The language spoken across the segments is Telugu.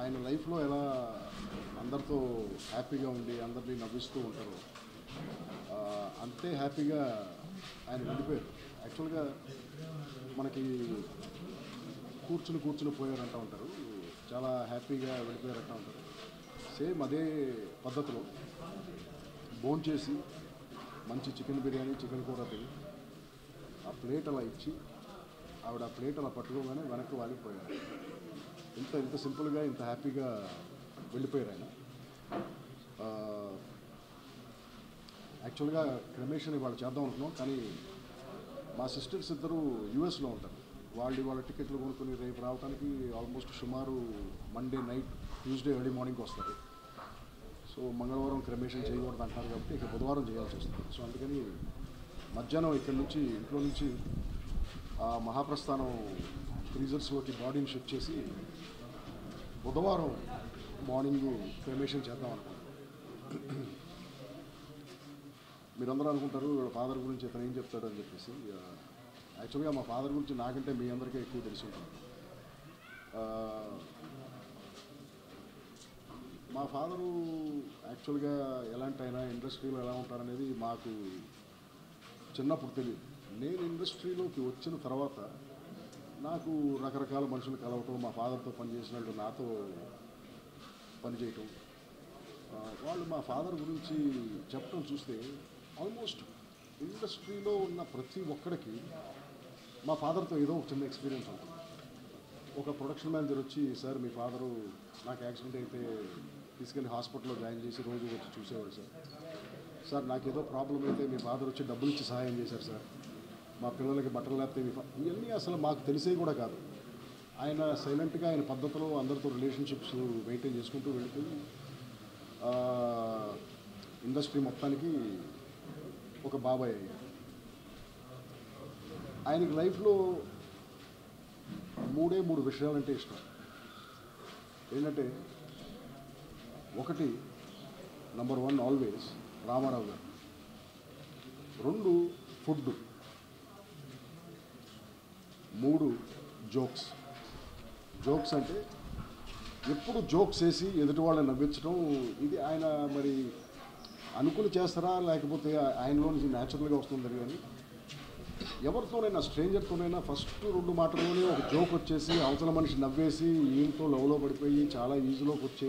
ఆయన లైఫ్లో ఎలా అందరితో హ్యాపీగా ఉండి అందరినీ నవ్విస్తూ ఉంటారు ఆ, అంతే హ్యాపీగా ఆయన వెళ్ళిపోయారు యాక్చువల్గా మనకి కూర్చుని కూర్చుని పోయారంటూ ఉంటారు చాలా హ్యాపీగా వెళ్ళిపోయారంటూ ఉంటారు సేమ్ అదే పద్ధతిలో భోన్ చేసి మంచి చికెన్ బిర్యానీ చికెన్ కూర తిని ఆ ప్లేట్ అలా ఇచ్చి ఆవిడ ఆ ప్లేట్ అలా పట్టుకోగానే వెనక్కి వాలిపోయారు ఇంత ఇంత సింపుల్గా ఇంత హ్యాపీగా వెళ్ళిపోయారు ఆయన ఆ, యాక్చువల్గా క్రమేషన్ ఇవాళ చేద్దాం అనుకున్నాం కానీ మా సిస్టర్స్ ఇద్దరు యూఎస్లో ఉంటారు వాళ్ళు వాళ్ళ టికెట్లు కొనుక్కొని రేపు రావడానికి ఆల్మోస్ట్ సుమారు Monday night Tuesday early morning వస్తారు సో మంగళవారం క్రమేషన్ చేయకూడదు అంటారు కాబట్టి ఇక బుధవారం చేయాల్సి వస్తుంది సో అందుకని మధ్యాహ్నం ఇక్కడ నుంచి ఇంట్లో నుంచి ఆ మహాప్రస్థానం ఫ్రీజర్స్లోకి బాడీని షిఫ్ట్ చేసి బుధవారం మార్నింగ్ క్రమేషన్ చేద్దాం అనుకుంటున్నాం మీరందరూ అనుకుంటారు వీళ్ళ ఫాదర్ గురించి ఇతను ఏం చెప్తాడు అని చెప్పేసి ఆ, యాక్చువల్గా మా ఫాదర్ గురించి నాకంటే మీ అందరికీ ఎక్కువ తెలిసి ఉంటుంది ఆ, మా ఫాదరు యాక్చువల్గా ఎలాంటి అయినా ఇండస్ట్రీలో ఎలా ఉంటారనేది మాకు చిన్నప్పుడు తెలియదు నేను ఇండస్ట్రీలోకి వచ్చిన తర్వాత నాకు రకరకాల మనుషులు కలవటం మా ఫాదర్తో పనిచేసిన వాళ్ళు నాతో పనిచేయటం ఆ, వాళ్ళు మా ఫాదర్ గురించి చెప్పడం చూస్తే ఆల్మోస్ట్ ఇండస్ట్రీలో ఉన్న ప్రతి ఒక్కడికి మా ఫాదర్తో ఏదో ఒక చిన్న ఎక్స్పీరియన్స్ ఉంటుంది ఒక ప్రొడక్షన్ మేనేజర్ వచ్చి సార్ మీ ఫాదరు నాకు యాక్సిడెంట్ అయితే తీసుకెళ్ళి హాస్పిటల్లో జాయిన్ చేసి రోజు వచ్చి చూసేవాడు సార్ సార్ నాకు ఏదో ప్రాబ్లం అయితే మీ ఫాదర్ వచ్చి డబ్బులు ఇచ్చి సహాయం చేశారు సార్ మా పిల్లలకి బట్టలు లేకపోతే మీ ఫా- ఇవన్నీ అసలు మాకు తెలిసేవి కూడా కాదు ఆయన సైలెంట్గా ఆయన పద్ధతిలో అందరితో రిలేషన్షిప్స్ మెయింటైన్ చేసుకుంటూ వెళ్ళిపోయి ఆ, ఇండస్ట్రీ మొత్తానికి ఒక బాబాయ్ అయ్యారు ఆయనకి లైఫ్లో మూడే మూడు విషయాలంటే ఇష్టం ఏంటంటే ఒకటి నంబర్ వన్ ఆల్వేస్ రామారావు గారు రెండు ఫుడ్ మూడు జోక్స్ జోక్స్ అంటే ఎప్పుడు జోక్స్ వేసి ఎదుటి వాళ్ళని నవ్వించడం ఇది ఆయన మరి అనుకుని చేస్తారా లేకపోతే ఆయనలో నుంచి న్యాచురల్గా వస్తుందని కానీ ఎవరితోనైనా స్ట్రేంజర్తోనైనా ఫస్ట్ రెండు మాటల్లోనే ఒక జోక్ వచ్చేసి అవతల మనిషి నవ్వేసి ఈయనతో లవ్లో పడిపోయి చాలా ఈజీలోకి వచ్చే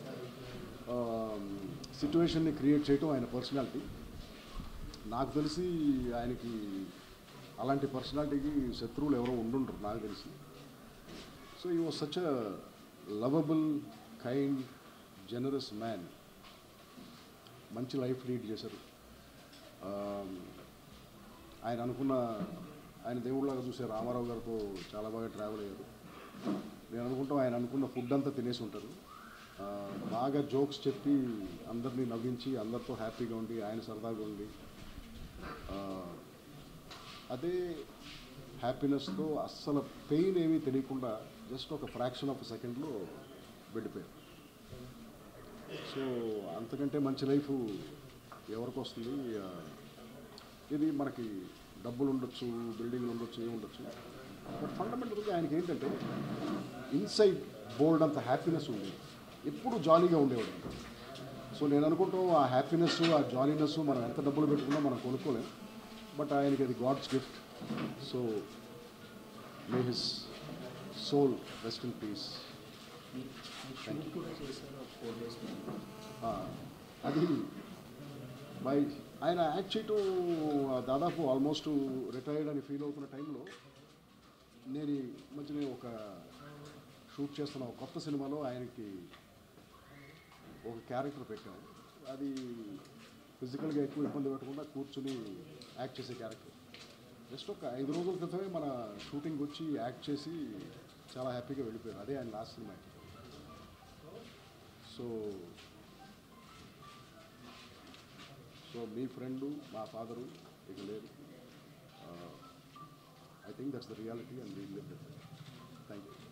సిచ్యువేషన్ని క్రియేట్ చేయటం ఆయన పర్సనాలిటీ నాకు తెలిసి ఆయనకి అలాంటి పర్సనాలిటీకి శత్రువులు ఎవరో ఉండుంటారు నాకు తెలిసి so he was such a lovable kind generous man మంచి లైఫ్ లీడ్ చేశారు Um, ఆయన అనుకున్న ఆయన దేవుళ్ళగా చూసే రామారావు గారితో చాలా బాగా ట్రావెల్ అయ్యారు నేను అనుకుంటాం ఆయన అనుకున్న ఫుడ్ అంతా తినేసి ఉంటారు ఆ, బాగా జోక్స్ చెప్పి అందరినీ నవ్వించి అందరితో హ్యాపీగా ఉండి ఆయన సరదాగా ఉండి ఆ, అదే హ్యాపీనెస్తో అస్సలు పెయిన్ ఏమీ తెలియకుండా జస్ట్ ఒక ఫ్రాక్షన్ ఆఫ్ సెకండ్లో వెళ్ళిపోయారు సో అంతకంటే మంచి లైఫ్ ఎవరికి వస్తుంది ఆ, ఇది మనకి డబ్బులు ఉండొచ్చు బిల్డింగ్లు ఉండొచ్చు ఏమి ఉండొచ్చు బట్ ఫండమెంటల్గా ఆయనకి ఏంటంటే ఇన్సైడ్ బోల్డ్ అంత హ్యాపీనెస్ ఉంది ఎప్పుడు జాలీగా ఉండేవాడు సో నేను అనుకుంటాం ఆ హ్యాపీనెస్ ఆ జాలీనెస్ మనం ఎంత డబ్బులు పెట్టుకున్నా మనం కొనుక్కోలేం బట్ ఆయనకి అది God's gift so may his soul rest in peace shoot కూడా చేశారు ఫోర్ డేస్ అది బై ఆయన యాక్ట్ చేయటం దాదాపు ఆల్మోస్ట్ రిటైర్డ్ అని ఫీల్ అవుతున్న టైంలో నేను ఈ మధ్యనే ఒక షూట్ చేస్తున్న ఒక కొత్త సినిమాలో ఆయనకి ఒక క్యారెక్టర్ పెట్టాము అది ఫిజికల్గా ఎక్కువ ఇబ్బంది పెట్టకుండా కూర్చుని యాక్ట్ చేసే క్యారెక్టర్ జస్ట్ ఒక ఐదు రోజుల క్రితమే మన షూటింగ్ వచ్చి యాక్ట్ చేసి చాలా హ్యాపీగా వెళ్ళిపోయారు అదే ఆయన లాస్ట్ సినిమా సో సో మీ ఫ్రెండు మా ఫాదరు ఇక లేరు I think that's the reality and we live thank you